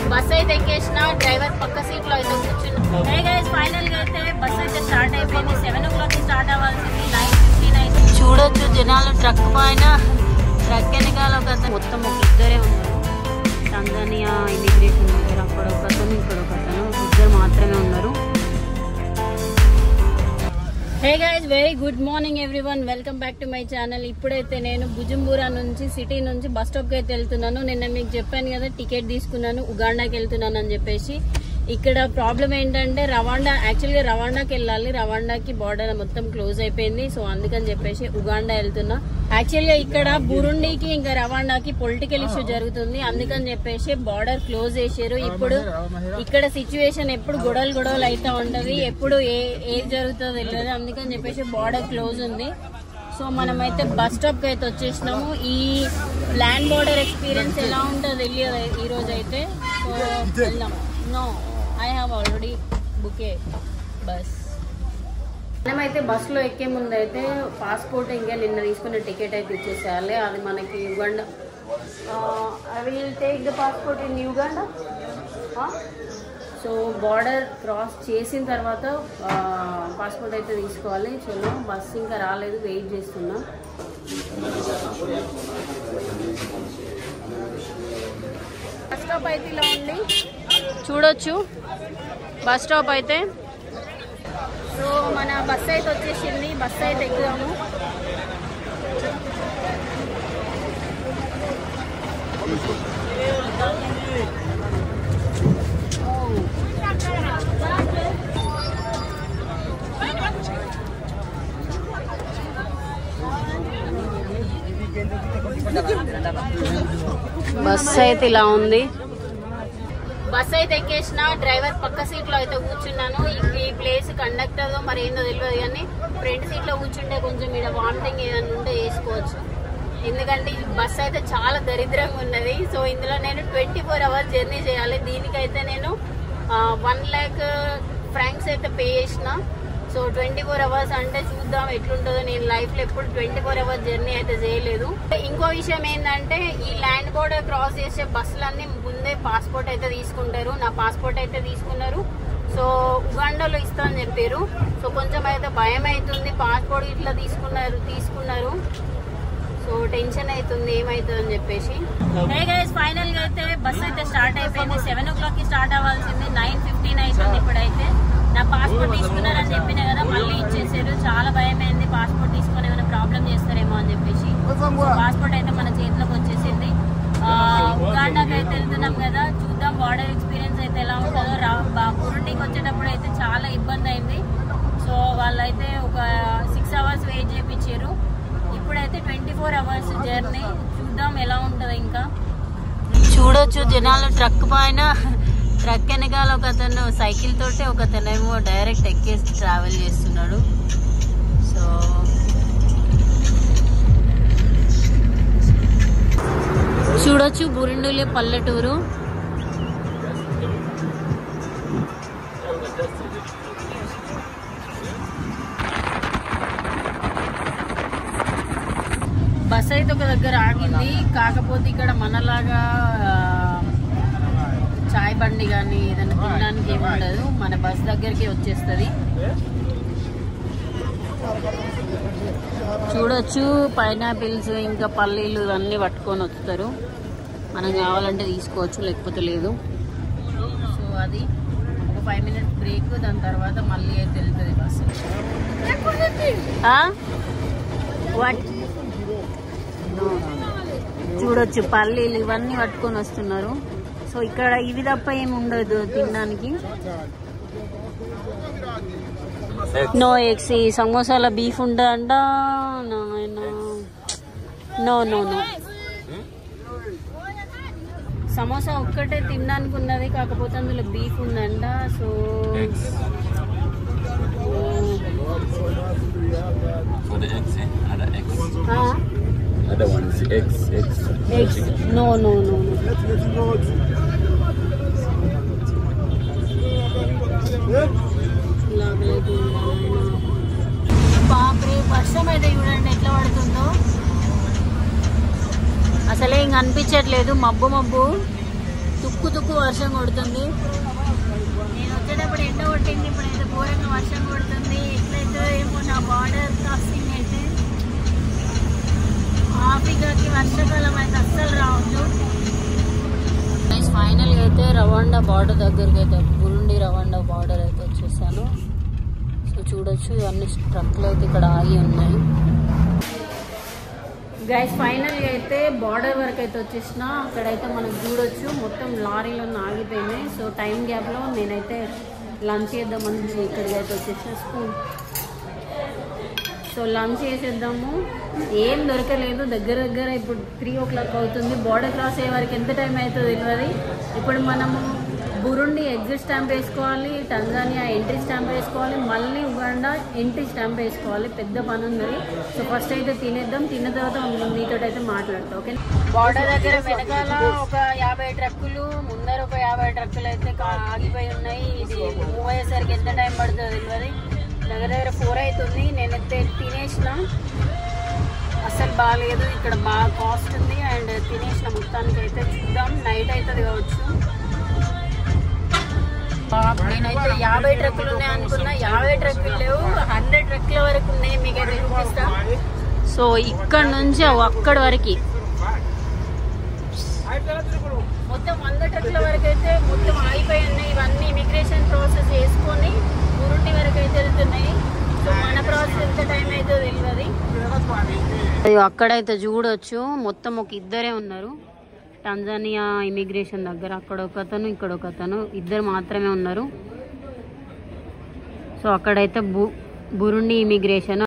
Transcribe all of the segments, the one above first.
Bus అయితే ఎక్కేసిన driver పక్క seat లో అయితే కూర్చున్నా హే గైస్ ఫైనల్ గా అయితే బస్ అయితే స్టార్ట్ అయిపోయింది సెవెన్ ఓ క్లాక్ స్టార్ట్ అవ్వాల్సింది నైన్ ఫిఫ్టీన్ అయితే చూడొచ్చు జనాలు ట్రక్ పైన ట్రక్ వెనకాల ఒక అతను మొత్తం ఒక ఇద్దరే ఉన్నారు తంజానియా ఇమిగ్రేషన్ దగ్గర అక్కడ ఒక అతను ఇక్కడ ఒక అతను ఇద్దరు మాత్రమే ఉన్నారు hey guys very good morning everyone welcome back to my channel ఇప్పుడైతే నేను భుజంబూరా నుంచి సిటీ నుంచి బస్ స్టాప్కి అయితే వెళ్తున్నాను నిన్న మీకు చెప్పాను కదా టికెట్ తీసుకున్నాను ఉగాండాకి వెళ్తున్నాను అని చెప్పేసి ఇక్కడ ప్రాబ్లం ఏంటంటే రవాండా యాక్చువల్గా రవాండాకి వెళ్ళాలి రవాండాకి బార్డర్ మొత్తం క్లోజ్ అయిపోయింది సో అందుకని చెప్పేసి ఉగాండా వెళ్తున్నా యాక్చువల్గా ఇక్కడ బురుండికి ఇంకా రవాండాకి పొలిటికల్ ఇష్యూ జరుగుతుంది అందుకని చెప్పేసి బార్డర్ క్లోజ్ చేశారు ఇప్పుడు ఇక్కడ సిచ్యువేషన్ ఎప్పుడు గొడవలు గొడవలు అయితే ఉంటది ఎప్పుడు ఏ ఏది జరుగుతుందో తెలియదు అందుకని చెప్పేసి బార్డర్ క్లోజ్ ఉంది సో మనమైతే బస్ స్టాప్ కి అయితే వచ్చేసినాము ఈ ల్యాండ్ బార్డర్ ఎక్స్పీరియన్స్ ఎలా ఉంటుందో తెలియదు ఈ రోజు అయితే సో వెళ్దాం no I have already booked bus మనమైతే బస్సులో ఎక్కే ముందు అయితే పాస్పోర్ట్ ఇంకా నిన్న తీసుకున్న టికెట్ అయితే ఇచ్చేసేయాలి అది మనకి Uganda I will take the passport in Uganda so border cross చేసిన తర్వాత పాస్పోర్ట్ అయితే తీసుకోవాలి చలో బస్ ఇంకా రాలేదు వెయిట్ చేస్తున్నా బస్ స్టాప్ అయితే ఇలా ఉంది చూడొచ్చు బస్ స్టాప్ అయితే సో మన బస్ అయితే వచ్చేసింది బస్ అయితే ఎక్కుదాము బస్ అయితే ఇలా ఉంది బస్ అయితే ఎక్కేసిన డ్రైవర్ పక్క సీట్ లో అయితే కూర్చున్నాను ఈ- ఈ ప్లేస్ కండక్టర్ మరి ఏందో తెలియదు కానీ ఫ్రంట్ సీట్ లో కూర్చుంటే కొంచెం ఇక్కడ వామిటింగ్ ఏదైనా ఉంటే వేసుకోవచ్చు ఎందుకంటే ఈ బస్ అయితే చాలా దరిద్రంగా ఉన్నది సో ఇందులో నేను ట్వంటీ ఫోర్ అవర్స్ జర్నీ చేయాలి దీనికైతే నేను వన్ ల్యాక్ ఫ్రాంక్స్ అయితే పే చేసిన సో ట్వంటీ ఫోర్ అవర్స్ అంటే చూద్దాం ఎట్లుంటుందో నేను లైఫ్ లో ఎప్పుడు ట్వంటీ ఫోర్ అవర్స్ జర్నీ అయితే చేయలేదు ఇంకో విషయం ఏంటంటే ఈ ల్యాండ్ బోర్డర్ క్రాస్ చేసే బస్సులన్నీ ముందే పాస్పోర్ట్ అయితే తీసుకుంటారు నా పాస్పోర్ట్ అయితే తీసుకున్నారు సో ఉగాండాలో ఇస్తా అని చెప్పారు సో కొంచెం అయితే భయం అవుతుంది పాస్పోర్ట్ ఇట్లా తీసుకున్నారు తీసుకున్నారు సో టెన్షన్ అవుతుంది ఏమవుతుంది అని చెప్పేసి హే గైస్ ఫైనల్ గా అయితే బస్ అయితే స్టార్ట్ అయిపోయింది సెవెన్ ఓ క్లాక్ కి స్టార్ట్ అవ్వాల్సింది నైన్ ఫిఫ్టీన్ అవుతుంది ఇప్పుడైతే నా పాస్పోర్ట్ తీసుకున్నారని చెప్పిన కదా మళ్ళీ ఇచ్చేసారు చాలా భయం అయింది పాస్పోర్ట్ తీసుకొని ఏమైనా ప్రాబ్లం చేస్తారేమో అని చెప్పేసి పాస్పోర్ట్ అయితే మన చేతిలోకి వచ్చేసింది ఆ, ఉగాండాకి అయితే వెళ్తున్నాం కదా చూద్దాం బార్డర్ ఎక్స్పీరియన్స్ అయితే ఎలా ఉంటుందో రా బా- బురుండికి వచ్చేటప్పుడు అయితే చాలా ఇబ్బంది అయింది సో వాళ్ళైతే ఒక సిక్స్ అవర్స్ వెయిట్ చేయించారు ఇప్పుడైతే ట్వంటీ ఫోర్ అవర్స్ జర్నీ చూద్దాం ఎలా ఉంటుందో ఇంకా చూడొచ్చు జనాలు ట్రక్ పైన ట్రక్ వెనకాల ఒక అతను సైకిల్ తోటి ఒక అతనేమో డైరెక్ట్ ఎక్కేసి ట్రావెల్ చేస్తున్నాడు సో చూడొచ్చు బురుండులే పల్లెటూరు బస్ అయితే ఒక దగ్గర ఆగింది కాకపోతే ఇక్కడ మనలాగా ఆ, చాయ్ బండి కానీ ఏదైనా తినడానికి ఏమి ఉండదు మన బస్ దగ్గరికి వచ్చేస్తుంది చూడొచ్చు పైనాపిల్స్ ఇంకా పల్లీలు ఇవన్నీ పట్టుకొని వస్తారు మనం కావాలంటే తీసుకోవచ్చు లేకపోతే లేదు సో అది ఒక ఫైవ్ మినిట్స్ బ్రేక్ దాని తర్వాత మళ్ళీ అయితే వెళ్తుంది బస్సు వాట్ చూడొచ్చు పల్లీలు ఇవన్నీ పట్టుకొని వస్తున్నారు సో ఇక్కడ ఇవి తప్ప ఏమి ఉండదు తినడానికి నో ఎగ్స్ ఈ సమోసాల బీఫ్ ఉండదంట నో నో నో సమోసా ఒక్కటే తినడానికి ఉన్నది కాకపోతే అందులో బీఫ్ ఉందంట so For the eggs, eh? Ada eggs. ఆ, Other ones, eggs, eggs. Eggs no no no no బాప్రే వర్షం అయితే చూడండి ఎట్లా పడుతుందో అసలే ఇంక అనిపించట్లేదు మబ్బు మబ్బు తుక్కు తుక్కు వర్షం కొడుతుంది నేను వచ్చేటప్పుడు ఎండ కొట్టింది ఇప్పుడైతే ఘోరంగా వర్షం కొడుతుంది ఎట్లయితే ఏమో నా బార్డర్ క్రాసింగ్ అయితే ఆఫ్రికాకి వర్షాకాలం అయితే అస్సలు రావద్దు ఫైనల్ అయితే రవాండా బార్డర్ దగ్గరికి అయితే బురుండి రవాండా బార్డర్ అయితే వచ్చేసాను సో చూడొచ్చు అన్ని ట్రక్లు అయితే ఇక్కడ ఆగి ఉన్నాయి గైస్ ఫైనల్గా అయితే బార్డర్ వరకు అయితే వచ్చేసిన అక్కడైతే మనం చూడొచ్చు మొత్తం లారీలు ఆగిపోయినాయి సో టైం గ్యాప్లో నేనైతే లంచ్ చేద్దామని ఇక్కడికి అయితే వచ్చేసిన స్కూల్ సో లంచ్ చేసేద్దాము ఏం దొరకలేదు దగ్గర దగ్గర ఇప్పుడు త్రీ ఓ క్లాక్ అవుతుంది బార్డర్ క్రాస్ అయ్యే వరకు ఎంత టైం అవుతుందో తెలియదు ఇప్పుడు మనము బురుండి ఎగ్జిట్ స్టాంప్ వేసుకోవాలి టంజానియా ఎంట్రీ స్టాంప్ వేసుకోవాలి మళ్ళీ ఉగాండా ఎంట్రీ స్టాంప్ వేసుకోవాలి పెద్ద పని ఉంది సో ఫస్ట్ అయితే తినేద్దాం తిన్న తర్వాత మీతో అయితే మాట్లాడతాం ఓకే బార్డర్ దగ్గర వెనకాల ఒక యాభై ట్రక్కులు ముందర ఒక యాభై ట్రక్కులు అయితే కా- ఆగిపోయి ఉన్నాయి ఇది మూవ్ అయ్యేసరికి ఎంత టైం పడుతుందో తెలియదు దగ్గర దగ్గర ఫోర్ అవుతుంది నేనైతే తినేసిన అసలు బాగాలేదు ఇక్కడ బాగా కాస్ట్ ఉంది అండ్ తినేసిన మొత్తానికి అయితే చూద్దాం నైట్ అవుతుంది కావచ్చు బాబ్, నేనైతే యాభై ట్రక్కులు ఉన్నాయి అనుకున్నా యాభై ట్రక్కులు లేవు హండ్రెడ్ ట్రక్కుల వరకు ఉన్నాయి మీకు అయితే చూపిస్తా సో ఇక్కడ నుంచి అక్కడి వరకు మొత్తం వంద ట్రక్కుల వరకు అయితే మొత్తం ఆగిపోయి ఉన్నాయి ఇవన్నీ ఇమిగ్రేషన్ ప్రాసెస్ చేసుకొని గురుండి వరకు అయితే వెళ్తున్నాయి సో మన ప్రాసెస్ ఎంత టైం అయితే తెలియదు అది అక్కడైతే చూడొచ్చు మొత్తం ఒక ఇద్దరే ఉన్నారు టాంజానియా ఇమిగ్రేషన్ దగ్గర అక్కడ ఒకతను ఇక్కడ ఒకతను ఇద్దరు మాత్రమే ఉన్నారు సో అక్కడైతే బు బురుండి ఇమిగ్రేషన్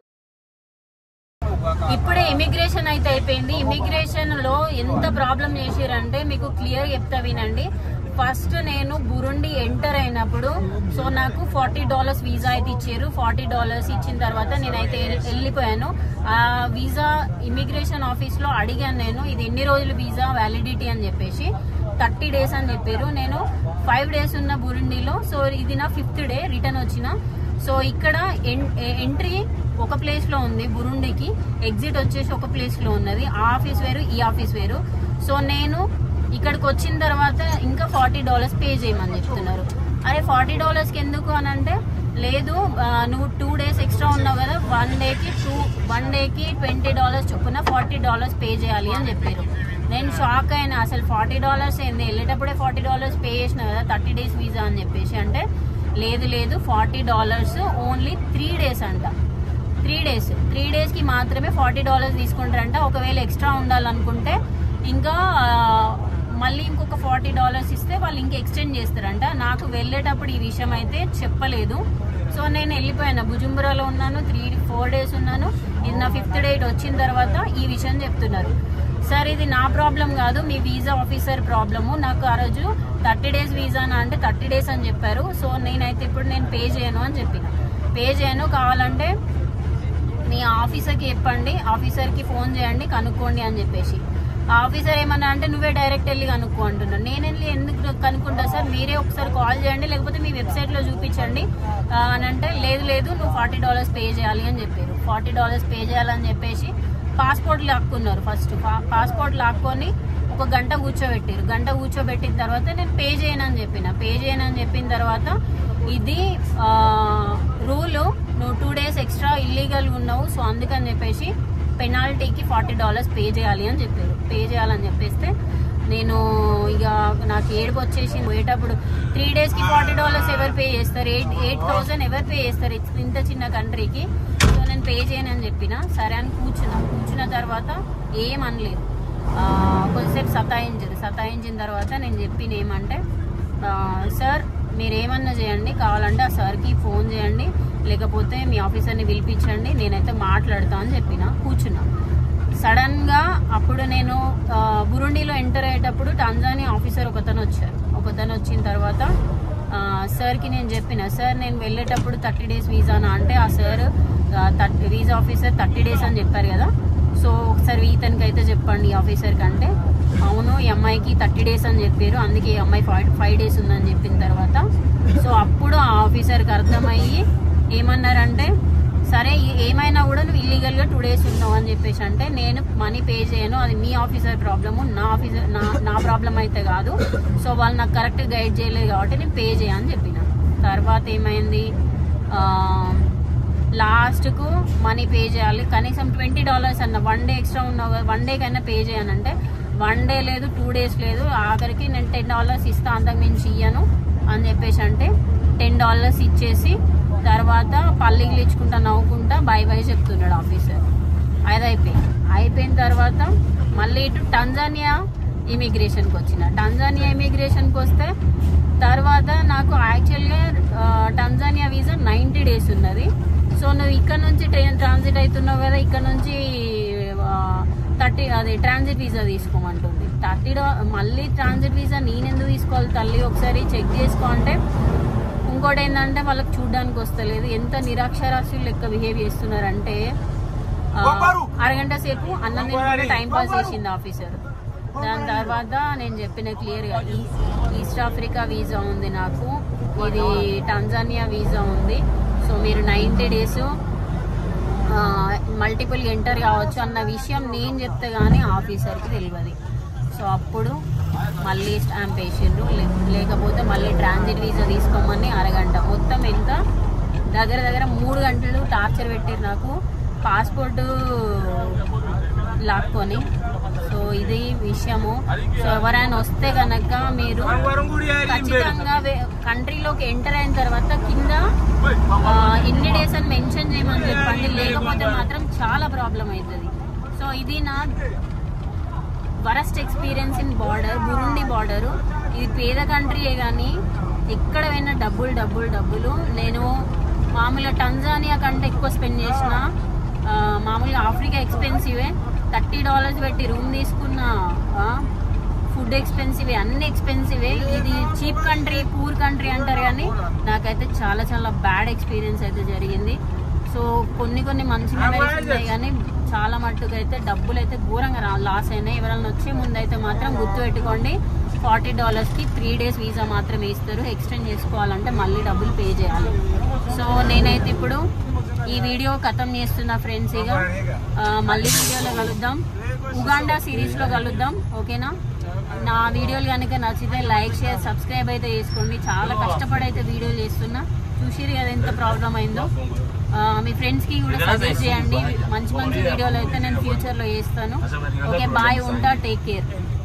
ఇప్పుడే ఇమిగ్రేషన్ అయితే అయిపోయింది ఇమిగ్రేషన్ లో ఎంత ప్రాబ్లం చేసిరంటే మీకు క్లియర్ చెప్తా వినండి ఫస్ట్ నేను బురుండి ఎంటర్ అయినప్పుడు సో నాకు ఫార్టీ డాలర్స్ వీసా అయితే ఇచ్చారు ఫార్టీ డాలర్స్ ఇచ్చిన తర్వాత నేనైతే వెళ్- వెళ్ళిపోయాను ఆ వీసా ఇమిగ్రేషన్ ఆఫీస్ లో అడిగాను నేను ఇది ఎన్ని రోజులు వీసా వ్యాలిడిటీ అని చెప్పేసి థర్టీ డేస్ అని చెప్పారు నేను ఫైవ్ డేస్ ఉన్న బురుండిలో సో ఇది నా ఫిఫ్త్ డే రిటర్న్ వచ్చిన సో ఇక్కడ ఎన్- ఎ- ఎంట్రీ ఒక ప్లేస్ లో ఉంది బురుండికి ఎగ్జిట్ వచ్చేసి ఒక ప్లేస్ లో ఉన్నది ఆ ఆఫీస్ వేరు ఈ ఆఫీస్ వేరు సో నేను ఇక్కడికి వచ్చిన తర్వాత ఇంకా ఫార్టీ డాలర్స్ పే చేయమని చెప్తున్నారు అరే ఫార్టీ డాలర్స్కి ఎందుకు అని అంటే లేదు ఆ, నువ్వు టూ డేస్ ఎక్స్ట్రా ఉన్నావు కదా వన్ డేకి టూ వన్ డేకి ట్వంటీ డాలర్స్ చొప్పున ఫార్టీ డాలర్స్ పే చేయాలి అని చెప్పారు నేను షాక్ అయినా అసలు ఫార్టీ డాలర్స్ ఏంది వెళ్ళేటప్పుడే ఫార్టీ డాలర్స్ పే చేసిన కదా థర్టీ డేస్ వీసా అని చెప్పేసి అంటే లేదు లేదు forty dollars only three days అంట త్రీ డేస్ త్రీ డేస్కి మాత్రమే ఫార్టీ డాలర్స్ తీసుకుంటారంట ఒకవేళ ఎక్స్ట్రా ఉండాలనుకుంటే ఇంకా ఆ, మళ్ళీ ఇంకొక ఫార్టీ డాలర్స్ ఇస్తే వాళ్ళు ఇంకా ఎక్స్టెండ్ చేస్తారంట నాకు వెళ్ళేటప్పుడు ఈ విషయం అయితే చెప్పలేదు సో నేను వెళ్ళిపోయాను భుజుంబురాలో ఉన్నాను త్రీ ఫోర్ డేస్ ఉన్నాను ఇది నా ఫిఫ్త్ డేట్ వచ్చిన తర్వాత ఈ విషయం చెప్తున్నారు సార్ ఇది నా ప్రాబ్లం కాదు మీ వీసా ఆఫీసర్ ప్రాబ్లము నాకు ఆ రోజు థర్టీ డేస్ వీసానా అంటే థర్టీ డేస్ అని చెప్పారు సో నేనైతే ఇప్పుడు నేను పే చేయను అని చెప్పిన పే చేయను కావాలంటే మీ ఆఫీసర్కి చెప్పండి ఆఫీసర్కి ఫోన్ చేయండి కనుక్కోండి అని చెప్పేసి ఆ ఆఫీసర్ ఏమన్నా అంటే నువ్వే డైరెక్ట్ వెళ్ళి కనుక్కో అంటున్నాను నేను వెళ్ళి ఎందుకు కనుక్కుంటా సార్ మీరే ఒకసారి కాల్ చేయండి లేకపోతే మీ వెబ్సైట్లో చూపించండి ఆ, అని అంటే లేదు లేదు నువ్వు ఫార్టీ డాలర్స్ పే చేయాలి అని చెప్పారు ఫార్టీ డాలర్స్ పే చేయాలని చెప్పేసి పాస్పోర్ట్ లాక్కున్నారు ఫస్ట్ పాస్పోర్ట్ లాక్కొని ఒక గంట కూర్చోబెట్టారు గంట కూర్చోబెట్టిన తర్వాత నేను పే చేయనని చెప్పిన పే చేయనని చెప్పిన తర్వాత ఇది రూల్ నువ్వు టూ డేస్ ఎక్స్ట్రా ఇల్లీగల్ ఉన్నావు సో అందుకని చెప్పేసి పెనాల్టీకి ఫార్టీ డాలర్స్ పే చేయాలి అని చెప్పారు పే చేయాలని చెప్పేస్తే నేను ఇక నాకు ఏడుపు వచ్చేసి పోయేటప్పుడు త్రీ డేస్కి ఫార్టీ డాలర్స్ ఎవరు పే చేస్తారు ఎయిట్ ఎయిట్ థౌసండ్ ఎవరు పే చేస్తారు ఇ- ఇంత చిన్న కంట్రీకి సో నేను పే చేయనని చెప్పిన సరే అని కూర్చున్నా కూర్చున్న తర్వాత ఏం అనలేదు ఆ, కొద్దిసేపు సతాయించారు సతాయించిన తర్వాత నేను చెప్పిన ఏమంటే ఆ, సార్ మీరు ఏమన్నా చేయండి కావాలంటే ఆ సార్కి ఫోన్ చేయండి లేకపోతే మీ ఆఫీసర్ని పిలిపించండి నేనైతే మాట్లాడతా అని చెప్పిన కూర్చున్నా సడన్ గా అప్పుడు నేను ఆ, బురుండిలో ఎంటర్ అయ్యేటప్పుడు టాంజానియా ఆఫీసర్ ఒకతను వచ్చారు ఒకతను వచ్చిన తర్వాత ఆ, సార్కి నేను చెప్పిన సార్ నేను వెళ్ళేటప్పుడు థర్టీ డేస్ వీసానా అంటే ఆ sir thirty visa officer thirty days అని చెప్పారు కదా సో ఒకసారి ఇతనికి అయితే చెప్పండి ఈ ఆఫీసర్ కంటే అవును ఈ అమ్మాయికి థర్టీ డేస్ అని చెప్పారు అందుకే ఈ అమ్మాయి ఫైవ్ ఫైవ్ డేస్ ఉందని చెప్పిన తర్వాత సో అప్పుడు ఆ ఆఫీసర్కి అర్థమయ్యి ఏమన్నారంటే సరే ఏ- ఏమైనా కూడా నువ్వు ఇల్లీగల్ గా టూ డేస్ ఉన్నావు అని చెప్పేసి అంటే నేను మనీ పే చేయను అది మీ ఆఫీసర్ ప్రాబ్లము నా ఆఫీసర్ నా నా ప్రాబ్లం అయితే కాదు సో వాళ్ళు నాకు కరెక్ట్ గైడ్ చేయలేదు కాబట్టి నేను పే చేయని చెప్పిన తర్వాత ఏమైంది లాస్ట్కు మనీ పే చేయాలి కనీసం ట్వంటీ డాలర్స్ అన్న వన్ డే ఎక్స్ట్రా ఉన్నావు వన్ డే కైనా పే చేయనంటే వన్ డే లేదు టూ డేస్ లేదు ఆఖరికి నేను టెన్ డాలర్స్ ఇస్తా అంతకు మించి ఇయ్యను అని చెప్పేసి అంటే టెన్ డాలర్స్ ఇచ్చేసి తర్వాత పల్లికి ఇచ్చుకుంటా నవ్వుకుంటా బై బై చెప్తున్నాడు ఆఫీసర్ అది అయిపోయింది అయిపోయిన తర్వాత మళ్ళీ ఇటు టంజానియా ఇమిగ్రేషన్కి వచ్చిన టంజానియా ఇమిగ్రేషన్కి వస్తే తర్వాత నాకు యాక్చువల్గా టంజానియా వీసా నైంటీ డేస్ ఉన్నది సో నువ్వు ఇక్కడ నుంచి ట్రైన్ ట్రాన్సిట్ అవుతున్నావు కదా ఇక్కడ నుంచి థర్టీ అది ట్రాన్సిట్ వీసా తీసుకోమంటుంది థర్టీ డా మళ్ళీ ట్రాన్సిట్ వీసా నేను ఎందుకు తీసుకోవాలి తల్లి ఒకసారి చెక్ చేసుకో అంటే ఇంకోటి ఏంటంటే వాళ్ళకి చూడడానికి వస్తలేదు ఎంత నిరాక్షరాస్యులు లెక్క బిహేవ్ చేస్తున్నారంటే ఆ, అరగంట సేపు అన్నం తినకుండా టైం పాస్ చేసింది ఆఫీసర్ దాని తర్వాత నేను చెప్పిన క్లియర్ గా ఈ- ఈస్ట్ ఆఫ్రికా వీసా ఉంది నాకు ఇది టాంజానియా వీసా ఉంది సో మీరు నైంటీ డేస్ మల్టిపుల్ ఎంటర్ కావచ్చు అన్న విషయం నేను చెప్తే గానీ ఆఫీసర్కి తెలియదు సో అప్పుడు మళ్ళీ స్టాంప్ వేసిండ్రు లే- లేకపోతే మళ్ళీ ట్రాన్సిట్ వీసా తీసుకోమని అరగంట మొత్తం ఎంత దగ్గర దగ్గర మూడు గంటలు టార్చర్ పెట్టారు నాకు పాస్పోర్ట్ లాక్కొని సో ఇది విషయము సో ఎవరైనా వస్తే కనుక మీరు ఖచ్చితంగా వే- కంట్రీలోకి ఎంటర్ అయిన తర్వాత కింద ఆ, ఎన్ని డేస్ అని మెన్షన్ చేయమని చెప్పండి లేకపోతే మాత్రం చాలా ప్రాబ్లం అవుతుంది సో ఇది నా worst experience in border Burundi border ఇది పేద కంట్రీయే కానీ ఎక్కడ పోయినా డబ్బులు డబ్బులు డబ్బులు నేను మామూలుగా టంజానియా కంటే ఎక్కువ స్పెండ్ చేసిన ఆ, మామూలుగా ఆఫ్రికా ఎక్స్పెన్సివే థర్టీ డాలర్స్ పెట్టి రూమ్ తీసుకున్న ఫుడ్ ఎక్స్పెన్సివే అన్ని ఎక్స్పెన్సివే ఇది చీప్ కంట్రీ పూర్ కంట్రీ అంటారు కానీ నాకైతే చాలా చాలా బ్యాడ్ ఎక్స్పీరియన్స్ అయితే జరిగింది సో కొన్ని కొన్ని మంచి మెమరీస్ ఉన్నాయి కానీ చాలా మట్టుకు అయితే డబ్బులు అయితే ఘోరంగా రా- లాస్ అయినాయి ఎవరైనా వచ్చే ముందు అయితే మాత్రం గుర్తు పెట్టుకోండి ఫార్టీ డాలర్స్కి త్రీ డేస్ వీసా మాత్రమే ఇస్తారు ఎక్స్టెండ్ చేసుకోవాలంటే మళ్ళీ డబ్బులు పే చేయాలి సో నేనైతే ఇప్పుడు ఈ వీడియో ఖతం చేస్తున్నా ఫ్రెండ్స్ ఇక ఆ, మళ్ళీ వీడియోలో కలుద్దాం ఉగాండా సిరీస్లో కలుద్దాం ఓకేనా నా వీడియోలు కనుక నచ్చితే లైక్ షేర్ సబ్స్క్రైబ్ అయితే చేసుకోండి చాలా కష్టపడి అయితే వీడియోలు చేస్తున్నా చూసిరు కదా ఎంత ప్రాబ్లం అయిందో ఆ, మీ ఫ్రెండ్స్ కి కూడా సజెస్ట్ చేయండి మంచి మంచి వీడియోలు అయితే నేను ఫ్యూచర్ లో చేస్తాను ఓకే బాయ్ ఉంటా టేక్ కేర్